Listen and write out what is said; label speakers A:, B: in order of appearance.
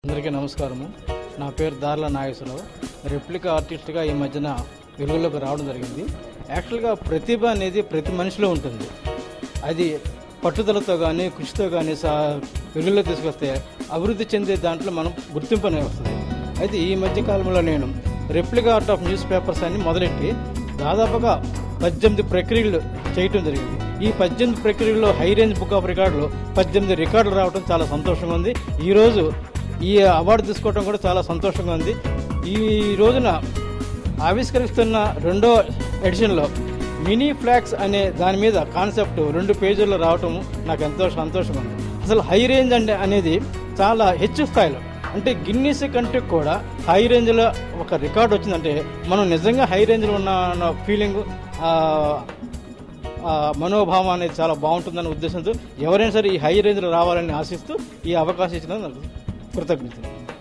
A: అందరికీ నమస్కారము నా పేరు దార్ల నాగేశ్వరరావు రెప్లికా ఆర్టిస్ట్గా ఈ మధ్యన వెలుగులోకి రావడం జరిగింది యాక్చువల్గా ప్రతిభ అనేది ప్రతి మనిషిలో ఉంటుంది అది పట్టుదలతో కానీ కృషితో కానీ సా వెలుగులో తీసుకొస్తే అభివృద్ధి చెందే దాంట్లో మనం గుర్తింపు అనేది వస్తుంది అయితే ఈ మధ్య కాలంలో నేను replica art of newspapers అని మొదలెట్టి దాదాపుగా పద్దెనిమిది ప్రక్రియలు చేయటం జరిగింది ఈ పద్దెనిమిది ప్రక్రియల్లో హై రేంజ్ బుక్ ఆఫ్ రికార్డులో పద్దెనిమిది రికార్డులు రావడం చాలా సంతోషంగా ఉంది ఈరోజు ఈ అవార్డు తీసుకోవడం కూడా చాలా సంతోషంగా ఉంది ఈ రోజున ఆవిష్కరిస్తున్న రెండో ఎడిషన్లో మినీ ఫ్లాక్స్ అనే దాని మీద కాన్సెప్ట్ రెండు పేజీల్లో రావటం నాకు ఎంతో సంతోషంగా ఉంది అసలు హై రేంజ్ అంటే అనేది చాలా హెచ్చు స్థాయిలో అంటే గిన్నీస్ కంటే కూడా హై రేంజ్లో ఒక రికార్డ్ వచ్చిందంటే మనం నిజంగా హై రేంజ్లో ఉన్న ఫీలింగ్ మనోభావం అనేది చాలా బాగుంటుందనే ఉద్దేశంతో ఎవరైనా సరే ఈ హై రేంజ్లో రావాలని ఆశిస్తూ ఈ అవకాశం ఇచ్చినందుకు నాకు కృతజ్ఞతలు